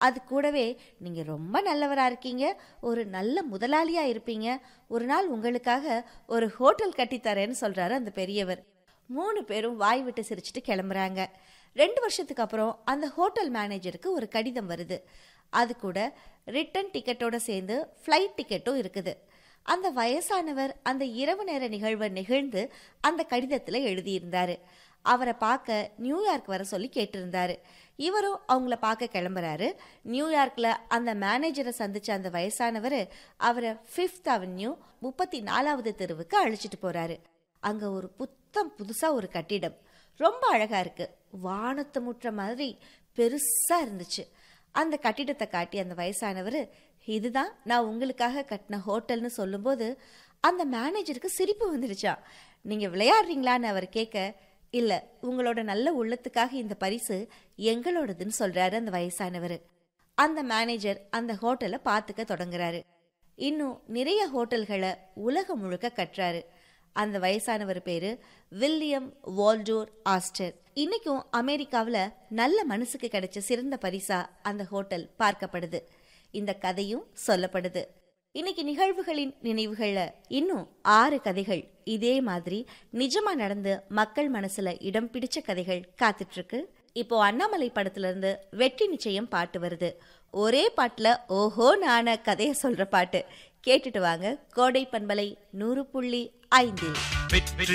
அது கூடவே நீங்க ரொம்ப நல்லவரா இருக்கீங்க ஒரு நல்ல முதலாளியா இருப்பீங்க ஒரு நாள் உங்களுக்காக ஒரு ஹோட்டல் கட்டித்தரேன்னு சொல்றாரு அந்த பெரியவர் மூணு பேரும் வாய் விட்டு சிரிச்சுட்டு கிளம்புறாங்க ரெண்டு வருஷத்துக்கு அப்புறம் அந்த ஹோட்டல் மேனேஜருக்கு ஒரு கடிதம் வருது அது கூட ரிட்டர்ன் டிக்கெட்டோட சேர்ந்து ஃப்ளைட் டிக்கெட்டும் இருக்குது அந்த வயசானவர் அந்த இரவு நேர நிகழ்வை நிகழ்ந்து அந்த கடிதத்தில் எழுதியிருந்தாரு அவரை பார்க்க நியூயார்க் வர சொல்லி கேட்டிருந்தாரு இவரும் அவங்கள பார்க்க கிளம்புறாரு நியூயார்க்ல அந்த மேனேஜரை சந்திச்ச அந்த வயசானவர் அவரை ஃபிஃப்த் அவென்யூ முப்பத்தி நாலாவது தெருவுக்கு அழைச்சிட்டு போறாரு அங்க ஒரு புத்தம் புதுசா ஒரு கட்டிடம் ரொம்ப அழகா இருக்கு வானத்தை முற்ற மாதிரி பெருசா இருந்துச்சு அந்த கட்டிடத்தை காட்டி அந்த வயசானவர் இதுதான் நான் உங்களுக்காக கட்டின ஹோட்டல்னு சொல்லும்போது அந்த மேனேஜருக்கு சிரிப்பு வந்துடுச்சா நீங்க விளையாடுறீங்களான்னு அவர் கேட்க இல்ல உங்களோட நல்ல உள்ளத்துக்காக இந்த பரிசு எங்களோடதுன்னு சொல்றாரு அந்த வயசானவர் அந்த மேனேஜர் அந்த ஹோட்டலை பார்த்துக்க தொடங்குறாரு இன்னும் நிறைய ஹோட்டல்களை உலகம் முழுக்க கட்டுறாரு அந்த வயசானவர் பேரு வில்லியம் வால்டோர் ஆஸ்டர் இன்னைக்கும் அமெரிக்காவில் நல்ல மனசுக்கு கிடைச்ச சிறந்த பரிசா அந்த ஹோட்டல் பார்க்கப்படுது இந்த கதையும் சொல்லப்படுது இன்னைக்கு நிகழ்வுகளின் நினைவுகள்ல இன்னும் ஆறு கதைகள் இதே மாதிரி நிஜமா நடந்து மக்கள் மனசுல இடம் பிடிச்ச கதைகள் காத்துட்டு இருக்கு இப்போ அண்ணாமலை படத்துல இருந்து வெற்றி நிச்சயம் பாட்டு வருது ஒரே பாட்டுல ஓஹோ நான கதையை சொல்ற பாட்டு கேட்டுட்டு வாங்க கோடை பண்பலை நூறு புள்ளி ஐந்து வெற்றி